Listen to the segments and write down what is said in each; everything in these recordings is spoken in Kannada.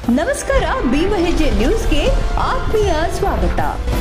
ನಮಸ್ಕಾರ ಭೀಮಹೆಜ್ಜೆ ನ್ಯೂಸ್ಗೆ ಆತ್ಮೀಯ ಸ್ವಾಗತ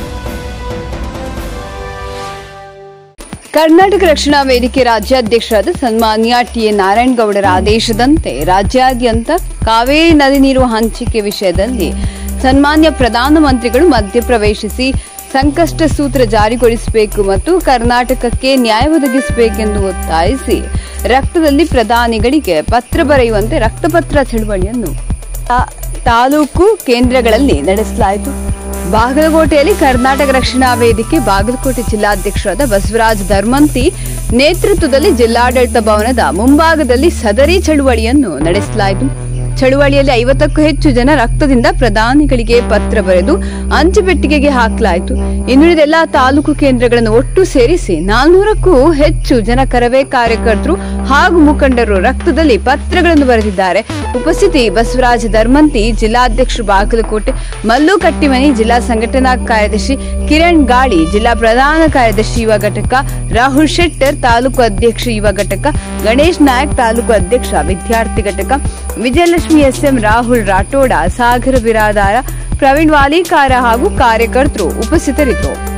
ಕರ್ನಾಟಕ ರಕ್ಷಣಾ ವೇದಿಕೆ ರಾಜ್ಯಾಧ್ಯಕ್ಷರಾದ ಸನ್ಮಾನ್ಯ ಟಿ ಎ ನಾರಾಯಣಗೌಡರ ಆದೇಶದಂತೆ ರಾಜ್ಯಾದ್ಯಂತ ಕಾವೇರಿ ನದಿ ನೀರು ಹಂಚಿಕೆ ವಿಷಯದಲ್ಲಿ ಸನ್ಮಾನ್ಯ ಪ್ರಧಾನಮಂತ್ರಿಗಳು ಮಧ್ಯಪ್ರವೇಶಿಸಿ ಸಂಕಷ್ಟ ಸೂತ್ರ ಜಾರಿಗೊಳಿಸಬೇಕು ಮತ್ತು ಕರ್ನಾಟಕಕ್ಕೆ ನ್ಯಾಯ ಒದಗಿಸಬೇಕೆಂದು ಒತ್ತಾಯಿಸಿ ರಕ್ತದಲ್ಲಿ ಪ್ರಧಾನಿಗಳಿಗೆ ಪತ್ರ ಬರೆಯುವಂತೆ ರಕ್ತಪತ್ರ ಚಳವಳಿಯನ್ನು ತಾ- ತಾಲೂಕು ಕೇಂದ್ರಗಳಲ್ಲಿ ನಡೆಸಲಾಯಿತು ಬಾಗಲಕೋಟೆಯಲ್ಲಿ ಕರ್ನಾಟಕ ರಕ್ಷಣಾ ವೇದಿಕೆ ಬಾಗಲಕೋಟೆ ಜಿಲ್ಲಾಧ್ಯಕ್ಷರಾದ ಬಸವರಾಜ ಧರ್ಮಂತಿ ನೇತೃತ್ವದಲ್ಲಿ ಜಿಲ್ಲಾಡಳಿತ ಭವನದ ಮುಂಭಾಗದಲ್ಲಿ ಸದರಿ ಚಳುವಳಿಯನ್ನು ನಡೆಸಲಾಯಿತು ಚಳುವಳಿಯಲ್ಲಿ ಐವತ್ತಕ್ಕೂ ಹೆಚ್ಚು ಜನ ರಕ್ತದಿಂದ ಪ್ರಧಾನಿಗಳಿಗೆ ಪತ್ರ ಬರೆದು ಅಂಚೆಪೆಟ್ಟಿಗೆಗೆ ಹಾಕಲಾಯಿತು ಇನ್ನುಳಿದ ಎಲ್ಲಾ ತಾಲೂಕು ಕೇಂದ್ರಗಳನ್ನು ಒಟ್ಟು ಸೇರಿಸಿ ನಾಲ್ನೂರಕ್ಕೂ ಹೆಚ್ಚು ಜನ ಕರವೇ ಕಾರ್ಯಕರ್ತರು ಹಾಗೂ ಮುಖಂಡರು ರಕ್ತದಲ್ಲಿ ಪತ್ರಗಳನ್ನು ಬರೆದಿದ್ದಾರೆ ಉಪಸ್ಥಿತಿ ಬಸವರಾಜ ಧರ್ಮಂತಿ ಜಿಲ್ಲಾಧ್ಯಕ್ಷರು ಬಾಗಲಕೋಟೆ ಮಲ್ಲು ಕಟ್ಟಿಮನಿ ಜಿಲ್ಲಾ ಸಂಘಟನಾ ಕಾರ್ಯದರ್ಶಿ ಕಿರಣ್ ಗಾಳಿ ಜಿಲ್ಲಾ ಪ್ರಧಾನ ಕಾರ್ಯದರ್ಶಿ ಯುವ ಘಟಕ ರಾಹುಲ್ ಶೆಟ್ಟರ್ ತಾಲೂಕು ಅಧ್ಯಕ್ಷ ಯುವ ಘಟಕ ಗಣೇಶ್ ನಾಯಕ್ ತಾಲೂಕು ಅಧ್ಯಕ್ಷ ವಿದ್ಯಾರ್ಥಿ ಘಟಕ ವಿಜಯಲಕ್ಷ್ಮಿ ಎಸ್ಎಂ ರಾಹುಲ್ ರಾಠೋಡ ಸಾಗರ ಬಿರಾದಾರ ಪ್ರವೀಣ್ ವಾಲಿಕಾರ ಹಾಗೂ ಕಾರ್ಯಕರ್ತರು ಉಪಸ್ಥಿತರಿದ್ದರು